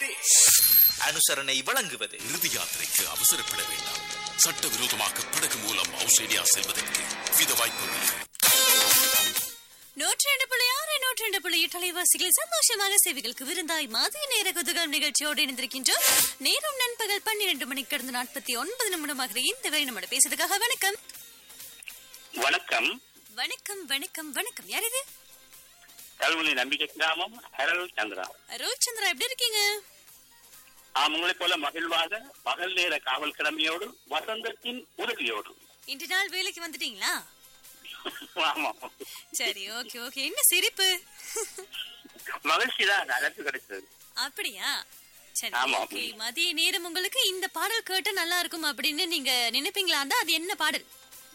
பிரதேஷ் அனுசரணை வழங்குவது இறுதி யாத்திரைக்கு அவசரப்பட வேண்டாம் சட்டவிரோதமாக படகு மூலம் ஆஸ்திரேலியா செல்வதற்கு வித வாய்ப்புள்ளது நூற்றி ரெண்டு புள்ளி ஆறு நூற்றி ரெண்டு புள்ளி எட்டு அலைவாசிகளில் சந்தோஷமாக சேவைகளுக்கு விருந்தாய் மதிய நேர குதகம் நிகழ்ச்சியோடு இணைந்திருக்கின்றோம் நேரம் நண்பகல் பன்னிரண்டு மணிக்கு கடந்த நாற்பத்தி ஒன்பது நிமிடமாக இந்த வேலை நம்மளோட பேசுறதுக்காக வணக்கம் வணக்கம் வணக்கம் வணக்கம் வணக்கம் யார் இது கல்முனை நம்பிக்கை கிராமம் ஹரல் சந்திரா ரோஜ் சந்திரா எப்படி இருக்கீங்க ஆம் உங்களைப் போல மகிழ்வாக பகல் நேர காவல் கடமையோடு வசந்தத்தின் உதவியோடு இன்று நாள் வேலைக்கு வந்துட்டீங்களா ஆமாம் சரி ஓகே ஓகே என்ன சிரிப்பு மகிழ்ச்சி தான் அழைப்பு கிடைச்சது அப்படியா சரி ஆமா. ஓகே மதிய நேரம் உங்களுக்கு இந்த பாடல் கேட்டா நல்லா இருக்கும் அப்படின்னு நீங்க நினைப்பீங்களா இருந்தா அது என்ன பாடல்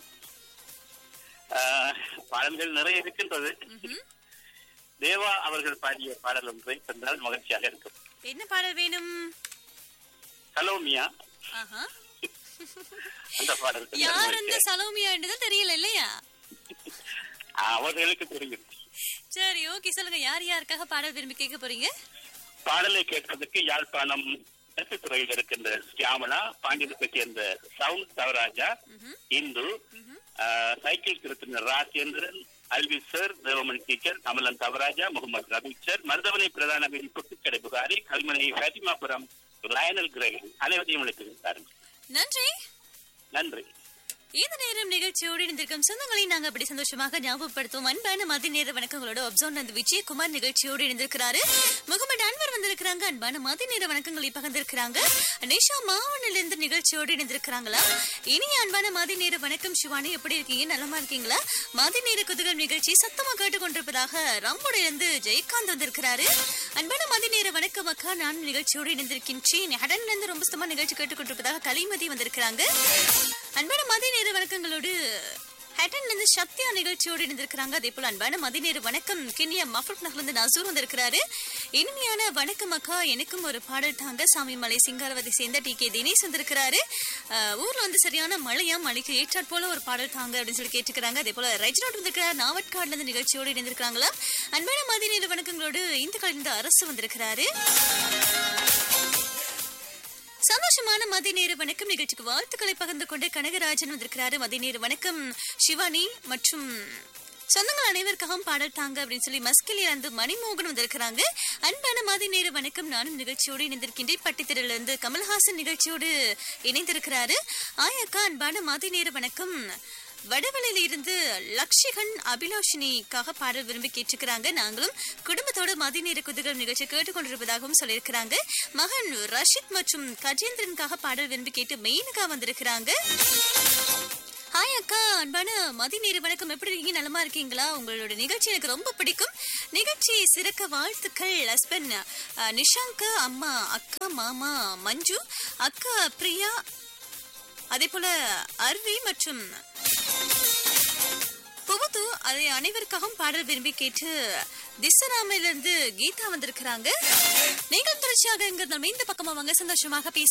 ஆஹ், பாடல்கள் நிறைய இருக்கின்றது ம்ஹும். தேவா அவர்கள் பாடிய பாடல் ஒன்றை தந்தால் மகிழ்ச்சியாக இருக்கும் என்ன பாடல் வேணும் சலோமியா ஆஹா அந்த பாடல் தந்தால் யார் அந்த மகிழ்ச்சியாக இருக்கும். சலோமியான்றதும் தெரியல இல்லையா அவர்களுக்கு தெரியும் சரி ஓகே சொல்லுங்க யார் யாருக்காக பாடல் விரும்பி கேட்க போறீங்க பாடலை கேட்பதற்கு யாழ்ப்பாணம் துறையில் இருக்கின்ற சியாமலா பாண்டியத்தை சேர்ந்த சவுண்ட் தவராஜா இந்து ஆஹ், சைக்கிள் திருத்தினர் Rajendran Alvi sir Devamani teacher Amalan Thavarajah Mohamed Rafi sir Maruthavanai பிரதான வீதி புத்துக்கடை புகாரி கல்முனை ஃபேத்திமாபுரம் லயனல் கிரகன் அனைவரையும் அழைத்திருந்தார்கள் நன்றி நன்றி இந்த நேரம் நிகழ்ச்சியோடு இணைந்திருக்கும் சொந்தங்களை நாங்க அப்படி சந்தோஷமாக ஞாபகப்படுத்துவோம் அன்பான மதிய நேர வணக்கங்களோட அப்சோன் நந்த் விஜயகுமார் நிகழ்ச்சியோடு இணைந்திருக்கிறாரு முகமது அன்வர் வந்திருக்கிறாங்க அன்பான மதிய நேர வணக்கங்களை பகிர்ந்திருக்கிறாங்க நிஷா மாவனில இருந்து நிகழ்ச்சியோடு இணைந்திருக்கிறாங்களா இனிய அன்பான மதிய நேர வணக்கம் சிவானி எப்படி இருக்கீங்க நலமா இருக்கீங்களா மதிய நேர குதுகல் நிகழ்ச்சி சத்தமா கேட்டுக்கொண்டிருப்பதாக ரம்போட இருந்து ஜெயகாந்த் வந்திருக்கிறாரு அன்பான மதிய நேர வணக்கம் அக்கா நான் நிகழ்ச்சியோடு இணைந்திருக்கின்றேன் ஹடன்ல இருந்து ரொம்ப சுத்தமா நிகழ்ச்சி கேட்டுக்கொண்டிருப்பதாக கலிமதி வந்திருக்கிறாங்க அன்பான மதிய நேர வணக்கங்களோடு ஹேட்டன்ல இருந்து சத்யா நிகழ்ச்சியோடு இணைந்திருக்கிறாங்க அதே போல அன்பான மதிய நேர வணக்கம் கிண்ணியா மஃபுட் நகர்ல இருந்து நசூர் வந்திருக்கிறாரு இனிமையான வணக்கம் அக்கா எனக்கும் ஒரு பாடல் தாங்க சாமிமலை சிங்காரவதி சேர்ந்த டி கே தினேஷ் வந்திருக்கிறாரு அஹ், ஊர்ல வந்து சரியான மழையா மழைக்கு ஏற்றாற் போல ஒரு பாடல் தாங்க அப்படின்னு சொல்லி கேட்டுக்கிறாங்க அதே போல ரஜினோட் வந்திருக்கிறார் நாவட்காடுல இருந்து நிகழ்ச்சியோடு இணைந்திருக்கிறாங்களா அன்பான மதிய நேர வணக்கங்களோடு இந்த கலந்த அரசு வந்திருக்கிறாரு சந்தோஷமான மதிய நேர வணக்கம் நிகழ்ச்சிக்கு வாழ்த்துக்களை பகிர்ந்து கொண்டு கனகராஜன் வந்திருக்கிறாரு மதிய நேர வணக்கம் சிவானி மற்றும் சொந்தங்கள் அனைவருக்காகவும் பாடல் தாங்க அப்படின்னு சொல்லி மஸ்கிலியா இருந்து மணிமோகன் வந்திருக்கிறாங்க அன்பான மதிய நேர வணக்கம் நானும் நிகழ்ச்சியோடு இணைந்திருக்கின்றேன் பட்டித்திரில இருந்து கமல்ஹாசன் நிகழ்ச்சியோடு இணைந்திருக்கிறாரு ஆயக்கா அன்பான மதிய நேர வணக்கம் வடவளையில இருந்து லக்ஷிகன் அபிலாஷினிக்காக பாடல் விரும்பி கேட்டுக்கிறாங்க நாங்களும் குடும்பத்தோட மதிய நேர குதிகள் நிகழ்ச்சி கேட்டுக்கொண்டிருப்பதாகவும் சொல்லியிருக்கிறாங்க மகன் ரஷித் மற்றும் கஜேந்திரனுக்காக பாடல் விரும்பி கேட்டு மெயினுக்கா வந்திருக்கிறாங்க ஹாய் அக்கா அன்பான மதி நேர வணக்கம் எப்படி இருக்கீங்க நலமா இருக்கீங்களா உங்களோட நிகழ்ச்சி எனக்கு ரொம்ப பிடிக்கும் நிகழ்ச்சி சிறக்க வாழ்த்துக்கள் ஹஸ்பண்ட் நிஷாங்க அம்மா அக்கா மாமா மஞ்சு அக்கா பிரியா அதே போல அர்வி மற்றும் புகுது அதை அனைவருக்காகவும் பாடல் விரும்பி கேட்டு திசராமையில இருந்து கீதா வந்திருக்கிறாங்க நீங்கள் தொடர்ச்சியாக எங்க நம்ம இந்த பக்கமா வாங்க சந்தோஷமாக பேச